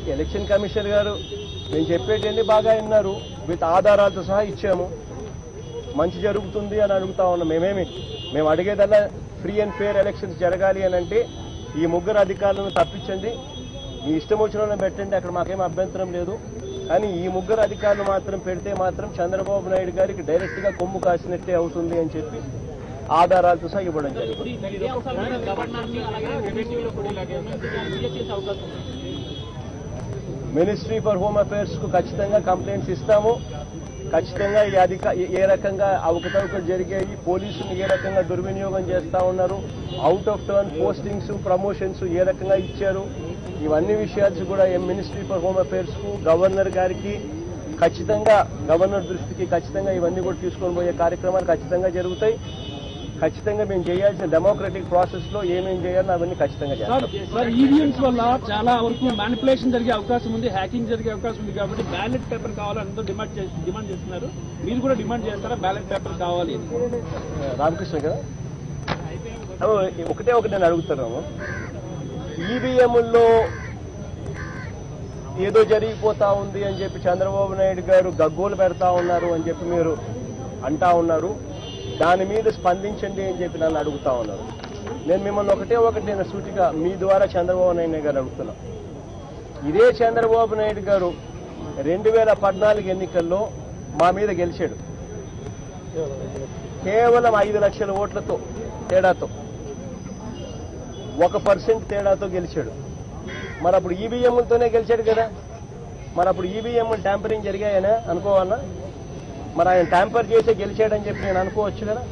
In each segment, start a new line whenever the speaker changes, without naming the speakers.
election commissioner గారు నేను చెప్పేటండి బాగా విన్నారు విత్ ఆధారాలతో సహా ఇచ్చాము మంచి జరుగుతుంది అని అడుగుతా ఉన్నాం మేమేమి మేము అడిగేదల్లా ఫ్రీ అండ్ ఫేర్ ఎలక్షన్స్ జరగాలి అని అంటే ఈ ముగ్గురు అధికారులను తప్పించండి మీ ఇష్టం వచ్చిన వాళ్ళని పెట్టండి అక్కడ మాకేం అభ్యంతరం లేదు కానీ ఈ ముగ్గురు అధికారులు మాత్రం పెడితే మాత్రం చంద్రబాబు నాయుడు గారికి డైరెక్ట్ గా కొమ్ము కాసినట్టే అవుతుంది అని చెప్పి ఆధారాలతో సహా ఇవ్వడం జరిగింది
ఇదే అంశాల మీద గవర్నర్ ని అలాగే రెవెన్యూలో కూడా ఇలాగే క్రియేట్ చేసే అవకాశం ఉంది
మినిస్ట్రీ ఫర్ హోమ్ అఫైర్స్ కు ఖచ్చితంగా కంప్లైంట్స్ ఇస్తాము ఖచ్చితంగా ఈ అధిక ఏ రకంగా అవకతవకలు జరిగాయి పోలీసులు ఏ రకంగా దుర్వినియోగం చేస్తా ఉన్నారు out of turn postings promotions ఏ రకంగా ఇచ్చారు ఇవన్నీ విషయాలు కూడా మినిస్ట్రీ ఫర్ హోమ్ అఫైర్స్ కు గవర్నర్ గారికి ఖచ్చితంగా గవర్నర్ దృష్టికి ఖచ్చితంగా ఇవన్నీ కూడా తీసుకొని పోయే కార్యక్రమాలు ఖచ్చితంగా జరుగుతాయి ఖచ్చితంగా మేము చేయాల్సిన డెమోక్రటిక్ ప్రాసెస్ లో ఏమేం చేయాలో అవన్నీ ఖచ్చితంగా
సార్
చేస్తాం
సార్ ఈవీఎంస్ వల్ల చాలా వరకు మ్యానిపులేషన్ జరిగే అవకాశం ఉంది హ్యాకింగ్ జరిగే అవకాశం ఉంది కాబట్టి బ్యాలెట్ పేపర్ కావాలని అందరూ డిమాండ్ చేసి డిమాండ్ చేస్తున్నారు మీరు కూడా డిమాండ్ చేస్తారా బ్యాలెట్ పేపర్ కావాలి అని
రామకృష్ణ కదా అవ్వ, ఒకటే ఒకటి నేను అడుగుతున్నాము ఈవీఎంల్లో ఏదో జరిగిపోతా ఉంది అని చెప్పి చంద్రబాబు నాయుడు గారు గగ్గోలు పెడతా ఉన్నారు అని చెప్పి మీరు అంటా ఉన్నారు దాని మీద స్పందించండి అని చెప్పి నన్ను అడుగుతా ఉన్నారు నేను మిమ్మల్ని ఒకటే ఒకటి నేను సూటిగా మీ ద్వారా చంద్రబాబు నాయుడు గారు అడుగుతున్నా ఇదే చంద్రబాబు నాయుడు గారు రెండు వేల పద్నాలుగు ఎన్నికల్లో మా మీద గెలిచాడు కేవలం ఐదు లక్షల ఓట్లతో తేడాతో ఒక పర్సెంట్ తేడాతో గెలిచాడు మరి అప్పుడు ఈవీఎంలతోనే గెలిచాడు కదా మరి అప్పుడు ఈవీఎం ట్యాంపరింగ్ జరిగాయనా అనుకోవాలనా మరి ఆయన ట్యాంపర్ చేసే గెలిచాడని చెప్పి నేను అనుకోవచ్చు కదా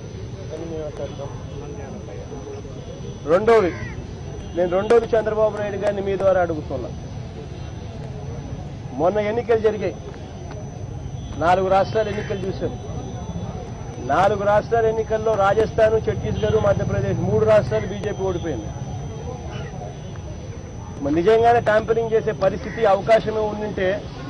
రెండోది నేను రెండోది చంద్రబాబు నాయుడు గారిని మీ ద్వారా అడుగుతున్నా మొన్న ఎన్నికలు జరిగాయి నాలుగు రాష్ట్రాల ఎన్నికలు చూశాం నాలుగు రాష్ట్రాల ఎన్నికల్లో రాజస్థాన్ ఛత్తీస్గఢ్ మధ్యప్రదేశ్ మూడు రాష్ట్రాలు బీజేపీ ఓడిపోయింది మరి నిజంగానే ట్యాంపరింగ్ చేసే పరిస్థితి అవకాశమే ఉండింటే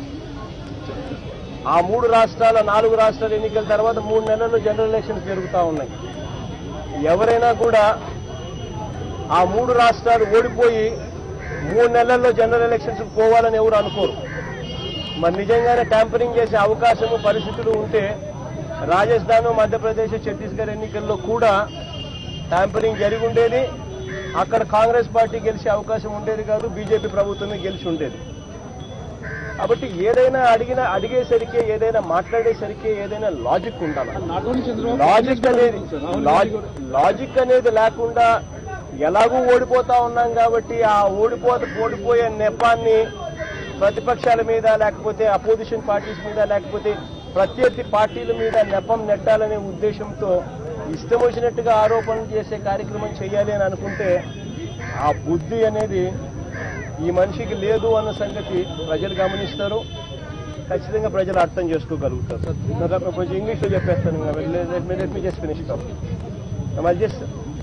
ఆ మూడు రాష్ట్రాల నాలుగు రాష్ట్రాల ఎన్నికల తర్వాత మూడు నెలల్లో జనరల్ ఎలక్షన్స్ జరుగుతూ ఉన్నాయి ఎవరైనా కూడా ఆ మూడు రాష్ట్రాలు ఓడిపోయి మూడు నెలల్లో జనరల్ ఎలక్షన్స్ పోవాలని ఎవరు అనుకోరు మరి నిజంగానే ట్యాంపరింగ్ చేసే అవకాశము పరిస్థితులు ఉంటే రాజస్థాన్ మధ్యప్రదేశ్ ఛత్తీస్గఢ్ ఎన్నికల్లో కూడా ట్యాంపరింగ్ జరిగి ఉండేది అక్కడ కాంగ్రెస్ పార్టీ గెలిచే అవకాశం ఉండేది కాదు బీజేపీ ప్రభుత్వమే గెలిచి ఉండేది కాబట్టి ఏదైనా అడిగిన అడిగేసరికి ఏదైనా మాట్లాడేసరికి ఏదైనా లాజిక్ ఉండాలి
నాట్ ఓన్లీ చంద్రబాబు
లాజిక్ అనేది
రాహుల్ గాంధీ
లాజిక్
కూడా-
లాజిక్ అనేది లేకుండా ఎలాగూ ఓడిపోతా ఉన్నాం కాబట్టి ఆ ఓడిపో ఓడిపోయే నెపాన్ని ప్రతిపక్షాల మీద లేకపోతే అపోజిషన్ పార్టీస్ మీద లేకపోతే ప్రత్యర్థి పార్టీల మీద నెపం నెట్టాలనే ఉద్దేశంతో ఇష్టం వచ్చినట్టుగా ఆరోపణలు చేసే కార్యక్రమం చేయాలి అని అనుకుంటే ఆ బుద్ధి అనేది ఈ మనిషికి లేదు అన్న సంగతి ప్రజలు గమనిస్తారు ఖచ్చితంగా ప్రజలు అర్థం చేసుకోగలుగుతారు కొంచెం ఇంగ్లీష్లో చెప్పేస్తాను లెట్ మీ జస్ట్ ఫినిష్ మధ్య